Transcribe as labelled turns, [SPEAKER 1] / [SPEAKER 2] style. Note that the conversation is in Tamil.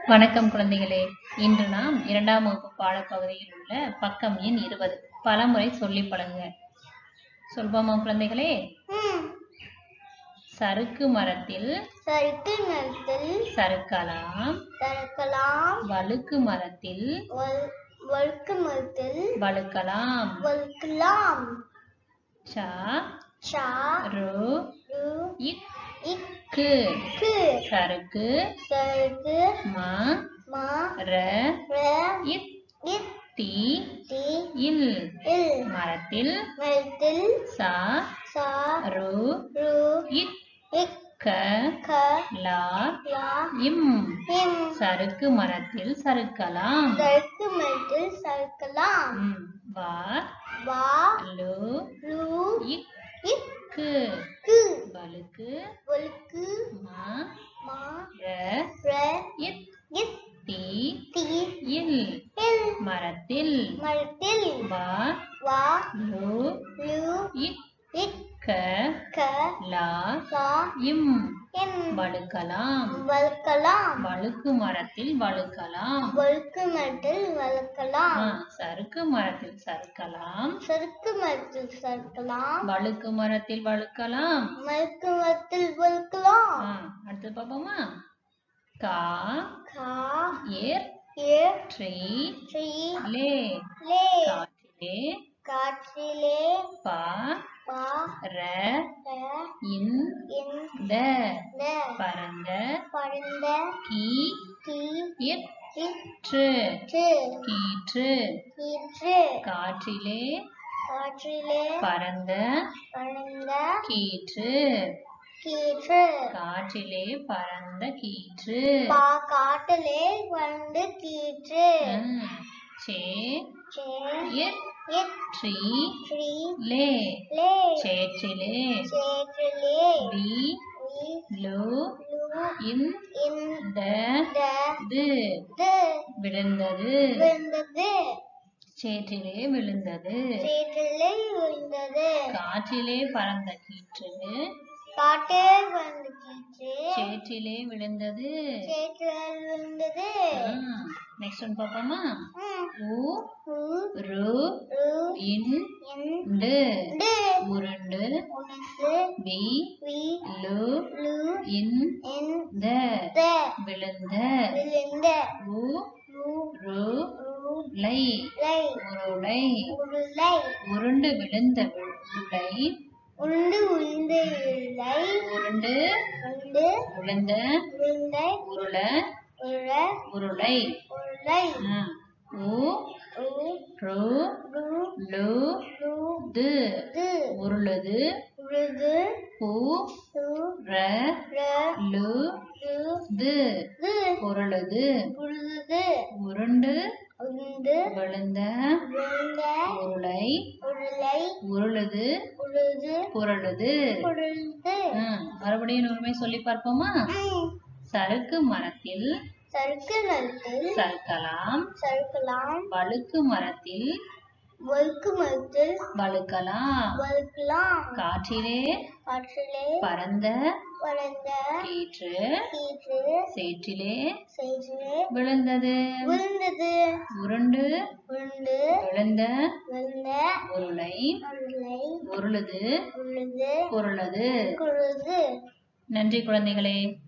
[SPEAKER 1] வணக்கம் குழந்தைகளே இன்று நாம் இரண்டாம் வகுப்பு பாடப்பகுதியில் உள்ள பக்கம் எண் இருபது பலமுறை சொல்லி பழகுங்க சொல்வோமா குழந்தைகளே
[SPEAKER 2] ம்.
[SPEAKER 1] சறுக்கு மரத்தில்
[SPEAKER 2] சறுக்கு நிலத்தில்
[SPEAKER 1] சறுக்கலாம்
[SPEAKER 2] சறுக்கலாம்
[SPEAKER 1] வழுக்கு மரத்தில்
[SPEAKER 2] வல்- வழுக்கு மரத்தில்
[SPEAKER 1] வழுக்கலாம்
[SPEAKER 2] வழுக்கலாம்
[SPEAKER 1] ச
[SPEAKER 2] ஷா
[SPEAKER 1] ரு
[SPEAKER 2] ரு
[SPEAKER 1] இக்கு
[SPEAKER 2] இக்கு
[SPEAKER 1] சறுக்கு
[SPEAKER 2] சறுக்கு
[SPEAKER 1] ம
[SPEAKER 2] மா
[SPEAKER 1] ர
[SPEAKER 2] ர
[SPEAKER 1] இத்
[SPEAKER 2] இத்
[SPEAKER 1] தி
[SPEAKER 2] தி
[SPEAKER 1] இல்
[SPEAKER 2] இல்
[SPEAKER 1] மரத்தில்
[SPEAKER 2] மரத்தில்
[SPEAKER 1] ச
[SPEAKER 2] சா
[SPEAKER 1] ரு
[SPEAKER 2] ரு
[SPEAKER 1] இக்
[SPEAKER 2] இக்
[SPEAKER 1] க
[SPEAKER 2] க
[SPEAKER 1] லா
[SPEAKER 2] லா
[SPEAKER 1] இம்
[SPEAKER 2] இம்
[SPEAKER 1] சறுக்கு மரத்தில் சறுக்கலாம்
[SPEAKER 2] சறுக்கு மரத்தில் சறுக்கலாம்
[SPEAKER 1] ம், வா
[SPEAKER 2] வா
[SPEAKER 1] லு
[SPEAKER 2] லு
[SPEAKER 1] இக்கு
[SPEAKER 2] இக்கு கு
[SPEAKER 1] வழுக்கு
[SPEAKER 2] வழுக்கு
[SPEAKER 1] ம
[SPEAKER 2] மா
[SPEAKER 1] ர
[SPEAKER 2] ர
[SPEAKER 1] இத்
[SPEAKER 2] இத்
[SPEAKER 1] தி
[SPEAKER 2] தி
[SPEAKER 1] இல்
[SPEAKER 2] இல்
[SPEAKER 1] மரத்தில்
[SPEAKER 2] மரத்தில்
[SPEAKER 1] வா
[SPEAKER 2] வா
[SPEAKER 1] லு
[SPEAKER 2] லு
[SPEAKER 1] இக்
[SPEAKER 2] இக்
[SPEAKER 1] க
[SPEAKER 2] க
[SPEAKER 1] லா
[SPEAKER 2] லா
[SPEAKER 1] இம்
[SPEAKER 2] இம்
[SPEAKER 1] வழுக்கலாம்
[SPEAKER 2] வழுக்கலாம்
[SPEAKER 1] வழுக்கு மரத்தில் வழுக்கலாம்
[SPEAKER 2] வழுக்கு மரத்தில் வழுக்கலாம்
[SPEAKER 1] ஆ, சறுக்கு மரத்தில் சறுக்கலாம்
[SPEAKER 2] சறுக்கு மரத்தில் சறுக்கலாம்
[SPEAKER 1] வழுக்கு மரத்தில் வழுக்கலாம்
[SPEAKER 2] மறுக்கு மரத்தில் வழுக்கலாம்
[SPEAKER 1] ஆ, அடுத்து பாப்போமா கா
[SPEAKER 2] கா
[SPEAKER 1] ஏர்
[SPEAKER 2] ஏ
[SPEAKER 1] ட்ரீ
[SPEAKER 2] ட்ரீ
[SPEAKER 1] லே
[SPEAKER 2] லே
[SPEAKER 1] காற்றிலே
[SPEAKER 2] காற்றிலே
[SPEAKER 1] பா
[SPEAKER 2] பா
[SPEAKER 1] ர
[SPEAKER 2] ர
[SPEAKER 1] இன்
[SPEAKER 2] இன்
[SPEAKER 1] த
[SPEAKER 2] த
[SPEAKER 1] பரந்த
[SPEAKER 2] பறந்த
[SPEAKER 1] கீ
[SPEAKER 2] கீ
[SPEAKER 1] இட்
[SPEAKER 2] இட்
[SPEAKER 1] ற்று
[SPEAKER 2] டு
[SPEAKER 1] கீற்று
[SPEAKER 2] கீற்று
[SPEAKER 1] காற்றிலே
[SPEAKER 2] காற்றிலே
[SPEAKER 1] பரந்த
[SPEAKER 2] பறந்த
[SPEAKER 1] கீற்று
[SPEAKER 2] கீற்று
[SPEAKER 1] காற்றிலே பரந்த கீற்று
[SPEAKER 2] பா காட்டிலே வந்து கீற்று
[SPEAKER 1] ம், சே
[SPEAKER 2] சே
[SPEAKER 1] இட்
[SPEAKER 2] இட்
[SPEAKER 1] ட்ரீ
[SPEAKER 2] ட்ரீ
[SPEAKER 1] லே
[SPEAKER 2] லே
[SPEAKER 1] சேற்றிலே
[SPEAKER 2] சேற்றிலே
[SPEAKER 1] வி
[SPEAKER 2] வி
[SPEAKER 1] லு
[SPEAKER 2] லு
[SPEAKER 1] இன்
[SPEAKER 2] இன்
[SPEAKER 1] த
[SPEAKER 2] த
[SPEAKER 1] து
[SPEAKER 2] து
[SPEAKER 1] விழுந்தது
[SPEAKER 2] விழுந்தது
[SPEAKER 1] சேற்றிலே விழுந்தது
[SPEAKER 2] சேற்றிலே விழுந்தது
[SPEAKER 1] காற்றிலே பறந்த கீற்று
[SPEAKER 2] காட்டே வந்து கீற்று
[SPEAKER 1] சேற்றிலே விழுந்தது
[SPEAKER 2] சேற்றில் விழுந்தது
[SPEAKER 1] நெக்ஸ்ட் ஒன் பாப்போமா
[SPEAKER 2] ம்.
[SPEAKER 1] உ
[SPEAKER 2] உ
[SPEAKER 1] ரு
[SPEAKER 2] ரு
[SPEAKER 1] இன்
[SPEAKER 2] இன்
[SPEAKER 1] டு
[SPEAKER 2] டு
[SPEAKER 1] உருண்டு
[SPEAKER 2] உனக்கு
[SPEAKER 1] வி
[SPEAKER 2] வி
[SPEAKER 1] லு
[SPEAKER 2] லு
[SPEAKER 1] இன்
[SPEAKER 2] இன்
[SPEAKER 1] த
[SPEAKER 2] த
[SPEAKER 1] விழுந்த
[SPEAKER 2] விழுந்த
[SPEAKER 1] உ
[SPEAKER 2] உ
[SPEAKER 1] ரு
[SPEAKER 2] ரு
[SPEAKER 1] லை
[SPEAKER 2] லை
[SPEAKER 1] உருளை
[SPEAKER 2] உருளை
[SPEAKER 1] உருண்டு விழுந்த வி- உருளை
[SPEAKER 2] உருண்டு உழுந்த இல்லை
[SPEAKER 1] உருண்டு
[SPEAKER 2] உண்டு
[SPEAKER 1] விழுந்த
[SPEAKER 2] விழுந்த
[SPEAKER 1] உருள
[SPEAKER 2] உருள
[SPEAKER 1] உருளை
[SPEAKER 2] உருளை
[SPEAKER 1] ஆ. உ
[SPEAKER 2] உ
[SPEAKER 1] ரு
[SPEAKER 2] ரு
[SPEAKER 1] லு
[SPEAKER 2] ரு
[SPEAKER 1] து
[SPEAKER 2] து
[SPEAKER 1] உருளுது
[SPEAKER 2] உருது
[SPEAKER 1] உ
[SPEAKER 2] ரு
[SPEAKER 1] ர
[SPEAKER 2] ர
[SPEAKER 1] லு
[SPEAKER 2] ரு
[SPEAKER 1] து
[SPEAKER 2] து
[SPEAKER 1] உருளுது
[SPEAKER 2] உருது
[SPEAKER 1] உருண்டு
[SPEAKER 2] உண்டு
[SPEAKER 1] விழுந்த
[SPEAKER 2] விழுந்த
[SPEAKER 1] உருளை
[SPEAKER 2] உருளை
[SPEAKER 1] உருளுது
[SPEAKER 2] உருது
[SPEAKER 1] புரளுது
[SPEAKER 2] உருது
[SPEAKER 1] ம், மறுபடியும் ஒருமை சொல்லி பார்ப்போமா
[SPEAKER 2] ம்.
[SPEAKER 1] சறுக்கு மரத்தில்
[SPEAKER 2] சறுக்கு நிலத்தில்
[SPEAKER 1] சறுக்கலாம்
[SPEAKER 2] சறுக்கலாம்
[SPEAKER 1] வழுக்கு மரத்தில்
[SPEAKER 2] வழுக்கு மரத்தில்
[SPEAKER 1] வழுக்கலாம்
[SPEAKER 2] வழுக்கலாம்
[SPEAKER 1] காற்றிலே
[SPEAKER 2] காற்றிலே
[SPEAKER 1] பரந்த
[SPEAKER 2] வளர்ந்த
[SPEAKER 1] கீற்று
[SPEAKER 2] கீற்று
[SPEAKER 1] சேற்றிலே
[SPEAKER 2] சேற்றிலே
[SPEAKER 1] விழுந்தது
[SPEAKER 2] விழுந்தது
[SPEAKER 1] உருண்டு
[SPEAKER 2] உருண்டு
[SPEAKER 1] விழுந்த
[SPEAKER 2] விழுந்த
[SPEAKER 1] உருளை
[SPEAKER 2] உருளை
[SPEAKER 1] உருளுது
[SPEAKER 2] உருது
[SPEAKER 1] புரளுது
[SPEAKER 2] குருது
[SPEAKER 1] நன்றி குழந்தைகளே